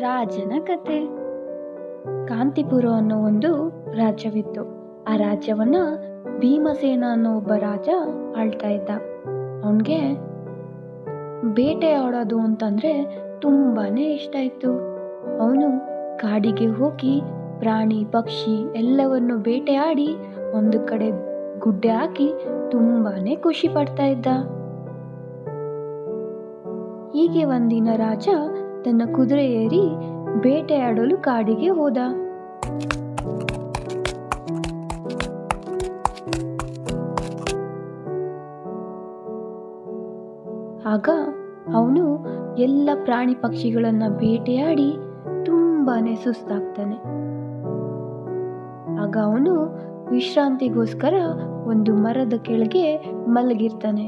ರಾಜನ ಕತೆ ಕಾಂತಿಪುರ ಅನ್ನೋ ಒಂದು ರಾಜ್ಯವಿತ್ತು ಆ ರಾಜ್ಯವನ್ನ ಭೀಮಸೇನ ಅನ್ನೋ ಒಬ್ಬ ರಾಜ ಆಳ್ತಾ ಇದ್ದ ಅವನಿಗೆ ಬೇಟೆ ಆಡೋದು ಅಂತಂದ್ರೆ ತುಂಬಾನೇ ಇಷ್ಟ ಇತ್ತು ಅವನು ಕಾಡಿಗೆ ಹೋಗಿ ಪ್ರಾಣಿ ಪಕ್ಷಿ ಎಲ್ಲವನ್ನು ಬೇಟೆಯಾಡಿ ಒಂದು ಕಡೆ ಗುಡ್ಡೆ ಹಾಕಿ ತುಂಬಾನೇ ಖುಷಿ ಪಡ್ತಾ ಇದ್ದ ಹೀಗೆ ಒಂದಿನ ರಾಜ ತನ್ನ ಕುದುರೆ ಏರಿ ಬೇಟೆಯಾಡಲು ಕಾಡಿಗೆ ಹೋದ ಆಗ ಅವನು ಎಲ್ಲ ಪ್ರಾಣಿ ಪಕ್ಷಿಗಳನ್ನ ಬೇಟೆಯಾಡಿ ತುಂಬಾನೇ ಸುಸ್ತಾಗ್ತಾನೆ ಆಗ ಅವನು ವಿಶ್ರಾಂತಿಗೋಸ್ಕರ ಒಂದು ಮರದ ಕೆಳಗೆ ಮಲಗಿರ್ತಾನೆ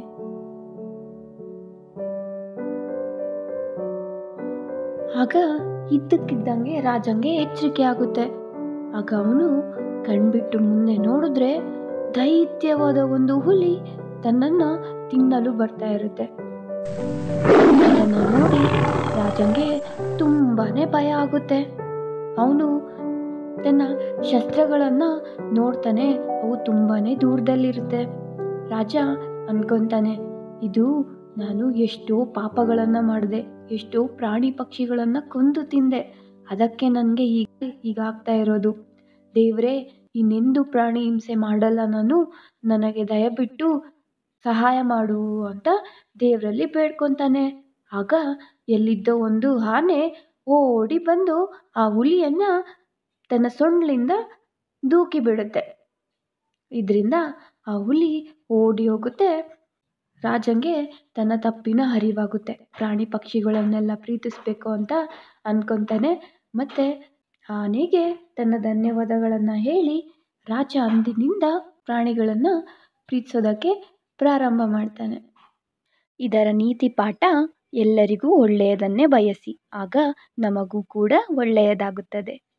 ಆಗ ಇದ್ದಕ್ಕಿದ್ದಂಗೆ ರಾಜಂಗೆ ಎಚ್ಚರಿಕೆ ಆಗುತ್ತೆ ಆಗ ಅವನು ಕಣ್ಬಿಟ್ಟು ಮುಂದೆ ನೋಡಿದ್ರೆ ದೈತ್ಯವಾದ ಒಂದು ಹುಲಿ ತನ್ನನ್ನ ತಿನ್ನಲು ಬರ್ತಾ ಇರುತ್ತೆ ಅದನ್ನ ನೋಡಿ ರಾಜಂಗೆ ತುಂಬಾನೇ ಭಯ ಆಗುತ್ತೆ ಅವನು ತನ್ನ ಶಸ್ತ್ರಗಳನ್ನ ನೋಡ್ತಾನೆ ಅವು ತುಂಬಾನೇ ದೂರದಲ್ಲಿರುತ್ತೆ ರಾಜ ಅನ್ಕೊಂತಾನೆ ಇದು ನಾನು ಎಷ್ಟೋ ಪಾಪಗಳನ್ನ ಮಾಡಿದೆ ಎಷ್ಟೋ ಪ್ರಾಣಿ ಪಕ್ಷಿಗಳನ್ನ ಕೊಂದು ತಿಂದೆ ಅದಕ್ಕೆ ನನಗೆ ಈಗ ಹೀಗಾಗ್ತಾ ಇರೋದು ದೇವ್ರೇ ಇನ್ನೆಂದು ಪ್ರಾಣಿ ಹಿಂಸೆ ಮಾಡಲ್ಲ ನಾನು ನನಗೆ ದಯವಿಟ್ಟು ಸಹಾಯ ಮಾಡು ಅಂತ ದೇವರಲ್ಲಿ ಬೇಡ್ಕೊತಾನೆ ಆಗ ಎಲ್ಲಿದ್ದೋ ಒಂದು ಆನೆ ಓಡಿ ಬಂದು ಆ ಹುಲಿಯನ್ನ ತನ್ನ ಸೊಂಡ್ಲಿಂದ ದೂಕಿ ಬಿಡುತ್ತೆ ಇದರಿಂದ ಆ ಹುಲಿ ಓಡಿ ಹೋಗುತ್ತೆ ರಾಜಂಗೆ ತನ್ನ ತಪ್ಪಿನ ಅರಿವಾಗುತ್ತೆ ಪ್ರಾಣಿ ಪಕ್ಷಿಗಳನ್ನೆಲ್ಲ ಪ್ರೀತಿಸ್ಬೇಕು ಅಂತ ಅನ್ಕೊಂತಾನೆ ಮತ್ತೆ ಆನೆಗೆ ತನ್ನ ಧನ್ಯವಾದಗಳನ್ನು ಹೇಳಿ ರಾಜ ಅಂದಿನಿಂದ ಪ್ರಾಣಿಗಳನ್ನು ಪ್ರೀತಿಸೋದಕ್ಕೆ ಪ್ರಾರಂಭ ಮಾಡ್ತಾನೆ ಇದರ ನೀತಿ ಪಾಠ ಎಲ್ಲರಿಗೂ ಒಳ್ಳೆಯದನ್ನೇ ಬಯಸಿ ಆಗ ನಮಗೂ ಕೂಡ ಒಳ್ಳೆಯದಾಗುತ್ತದೆ